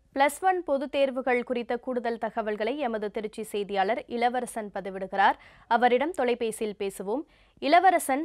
plus one பொதுத் தேர்வுகள் குறித்த கூடுதல் தகவல்களை எமது திருச்சி செய்தியாளர் இளவரசன் பதிவிடுகிறார் அவரிடம் தொலைபேசியில் பேசுவோம் இளவரசன்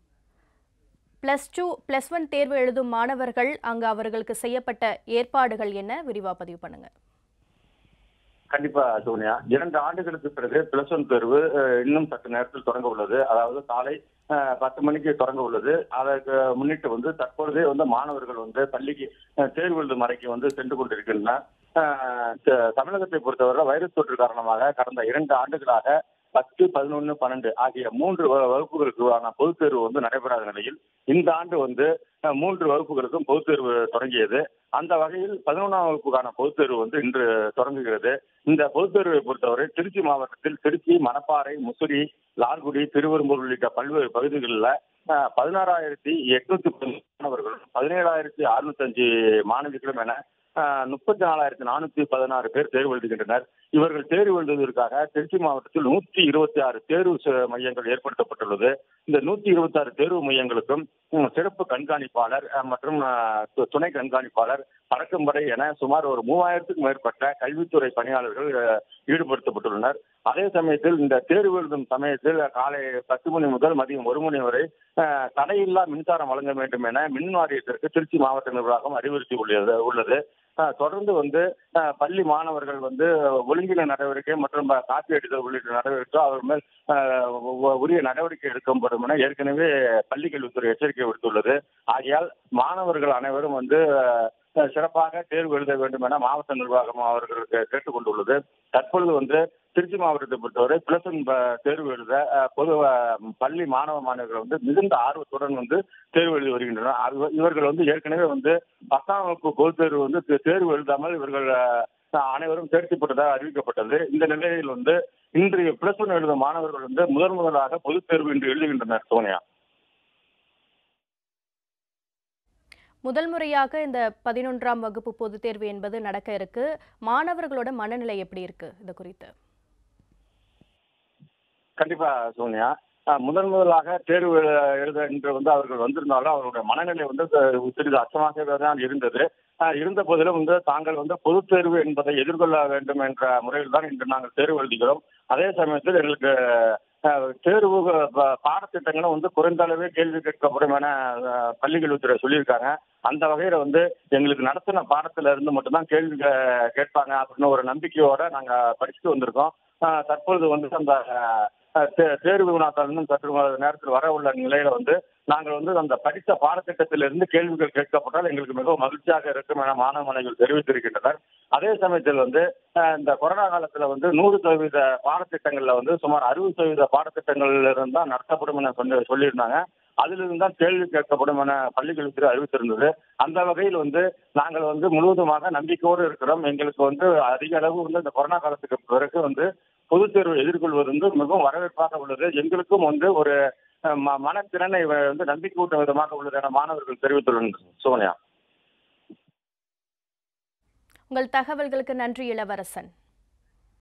பிளஸ் டூ பிளஸ் ஒன் தேர்வு எழுதும் மாணவர்கள் அங்கு அவர்களுக்கு செய்யப்பட்ட ஏற்பாடுகள் என்ன விரிவா பதிவு பண்ணுங்க கண்டிப்பா சோனியா இரண்டு ஆண்டுகளுக்கு பிறகு பிளஸ் ஒன் தேர்வு அஹ், இன்னும் சற்று நேரத்தில் தொடங்க உள்ளது அதாவது காலை அஹ், பத்து மணிக்கு தொடங்க உள்ளது அதற்கு முன்னிட்டு வந்து தற்பொழுதே வந்து மாணவர்கள் வந்து பள்ளிக்கு அஹ், தேர்வு எழுதும் அறைக்கு வந்து சென்று கொண்டிருக்கின்றனர் அஹ், த- தமிழகத்தை பொறுத்தவரை வைரஸ் தொற்று காரணமாக கடந்த இரண்டு ஆண்டுகளாக பத்து பதினொன்னு பன்னெண்டு ஆகிய மூன்று வ- வகுப்புகளுக்கான பொதுத் தேர்வு வந்து நடைபெறாத நிலையில் இந்த ஆண்டு வந்து அஹ், மூன்று வகுப்புகளுக்கும் பொதுத் தேர்வு தொடங்கியது அந்த வகையில் பதினொன்றாம் வகுப்புக்கான பொதுத் தேர்வு வந்து இன்று தொடங்குகிறது இந்த பொதுத் தேர்வை பொறுத்தவரை திருச்சி மாவட்டத்தில் திருச்சி மணப்பாறை முசிறி லால்குடி திருவெரும்பூர் உள்ளிட்ட பல்வேறு பகுதிகளில் பதினாறாயிரத்தி எட்நூத்தி மாணவர்களும் பதினேழாயிரத்தி அறுநூத்தி அஞ்சு மாணவிகளும் என முப்பத்தி நாலாயிரத்தி நானூத்தி பதினாறு பேர் தேர்வு எழுதுகின்றனர் இவர்கள் தேர்வு எழுதுவதற்காக திருச்சி மாவட்டத்தில் நூத்தி இருபத்தி ஆறு தேர்வு ச- மையங்கள் ஏற்படுத்தப்பட்டுள்ளது இந்த நூத்தி இருபத்தி ஆறு தேர்வு மையங்களுக்கும் ம், சிறப்பு கண்காணிப்பாளர் அஹ், மற்றும் அஹ், து- துணை கண்காணிப்பாளர் பறக்கும்படை என சுமார் ஒரு மூவாயிரத்துக்கும் மேற்பட்ட கல்வித்துறை பணியாளர்கள் அஹ், ஈடுபடுத்தப்பட்டுள்ளனர் அதே சமயத்தில் இந்த தேர்வு எழுதும் சமயத்தில் காலை பத்து மணி முதல் மதியம் ஒரு மணி வரை அஹ், தடையில்லா மின்சாரம் வழங்க வேண்டும் என மின் வாரியத்திற்கு திருச்சி மாவட்ட நிர்வாகம் அறிவுறுத்தி உள்ளது உள்ளது அஹ், தொடர்ந்து வந்து அஹ், பள்ளி மாணவர்கள் வந்து ஒழுங்கின நடவடிக்கை மற்றும் ப- காப்பி அடித்தல் உள்ளிட்ட நடவடிக்கை அவர் மேல் அஹ், உ- உரிய நடவடிக்கை எடுக்கப்படும் என ஏற்கனவே பள்ளி கல்வித்துறை எச்சரிக்கை விடுத்துள்ளது ஆகையால் மாணவர்கள் அனைவரும் வந்து அஹ், சிறப்பாக தேர்வு எழுத வேண்டும் என மாவட்ட நிர்வாகம் அவர்களுக்கு கேட்டுக்கொண்டுள்ளது தற்பொழுது வந்து திருச்சி மாவட்டத்தை பொறுத்தவரை பிளஸ் ஒன் ப- தேர்வு எழுத அஹ், பொது அஹ், பள்ளி மாணவ மாணவர்கள் வந்து மிகுந்த ஆர்வத்துடன் வந்து தேர்வு எழுதி வருகின்றனர் அது- இவர்கள் வந்து ஏற்கனவே வந்து பத்தாம் வகுப்பு பொதுத் தேர்வு வந்து தே- தேர்வு எழுதாமல் இவர்கள் அஹ், அனைவரும் தேர்ச்சி பெற்றதாக அறிவிக்கப்பட்டது இந்த நிலையில் வந்து இன்றைய பிளஸ் ஒன் எழுதும் மாணவர்கள் வந்து முதன் முதலாக பொதுத் தேர்வு இன்று எழுதுகின்றனர் சோனியா முதல் முறையாக இந்த பதினொன்றாம் வகுப்பு பொதுத் தேர்வு என்பது நடக்க இருக்கு மாணவர்களோட மனநிலை எப்படி இருக்கு இது குறித்து கண்டிப்பா சோனியா அஹ், முதன் முதலாக தேர்வு எழு- எழுத என்று வந்து அவர்கள் வந்திருந்தாலும் அவர்களுடைய மனநிலை வந்து அஹ், சிறிது அச்சமாகவே தான் இருந்தது அஹ், இருந்த போதிலும் வந்து தாங்கள் வந்து பொதுத் தேர்வு என்பதை எதிர்கொள்ள வேண்டும் என்ற முறையில் தான் இன்று நாங்கள் தேர்வு எழுதுகிறோம் அதே சமயத்தில் எங்களுக்கு அஹ், தேர்வு ப- பாடத்திட்டங்களும் வந்து குறைந்த அளவே கேள்வி கேட்கப்படும் என அஹ், பள்ளிக்கல்வித்துறை சொல்லியிருக்காங்க அந்த வகையில வந்து எங்களுக்கு நடத்தின பாடத்துல இருந்து மட்டும்தான் கேள்வி கே- கேட்பாங்க அப்படின்னு ஒரு நம்பிக்கையோட நாங்க படிச்சுட்டு வந்திருக்கோம் அஹ், தற்பொழுது வந்து அந்த அஹ், தே- தேர்வு வினாக்கள் இன்னும் சற்று நேரத்தில் வர உள்ள நிலையில வந்து நாங்கள் வந்து அந்த படித்த பாடத்திட்டத்திலிருந்து கேள்விகள் கேட்கப்பட்டால் எங்களுக்கு மிகவும் மகிழ்ச்சியாக இருக்கும் என மாணவ மாணவிகள் தெரிவித்திருக்கின்றனர் அதே சமயத்தில் வந்து அஹ், இந்த கொரோனா காலத்துல வந்து நூறு சதவீத பாடத்திட்டங்கள்ல வந்து சுமார் அறுபது சதவீத பாடத்திட்டங்கள்ல இருந்து தான் நடத்தப்படும் என சொல்லி சொல்லியிருந்தாங்க அதிலிருந்து தான் கேள்வி கேட்கப்படும் என பள்ளிக்கல்வித்துறை அறிவித்திருந்தது அந்த வகையில் வந்து நாங்கள் வந்து முழுவதுமாக நம்பிக்கையோடு இருக்கிறோம் எங்களுக்கு வந்து அதிக அளவு வந்து இந்த கொரோனா காலத்துக்கு பிறகு வந்து பொதுத் தேர்வு எதிர்கொள்வது வந்து மிகவும் வரவேற்பாக உள்ளது எங்களுக்கும் வந்து ஒரு அஹ், ம- மனத்திறனை வந்து நம்பிக்கையூட்டும் விதமாக உள்ளது என மாணவர்கள் தெரிவித்துள்ளனர் சோனியா உங்கள் தகவல்களுக்கு நன்றி இளவரசன்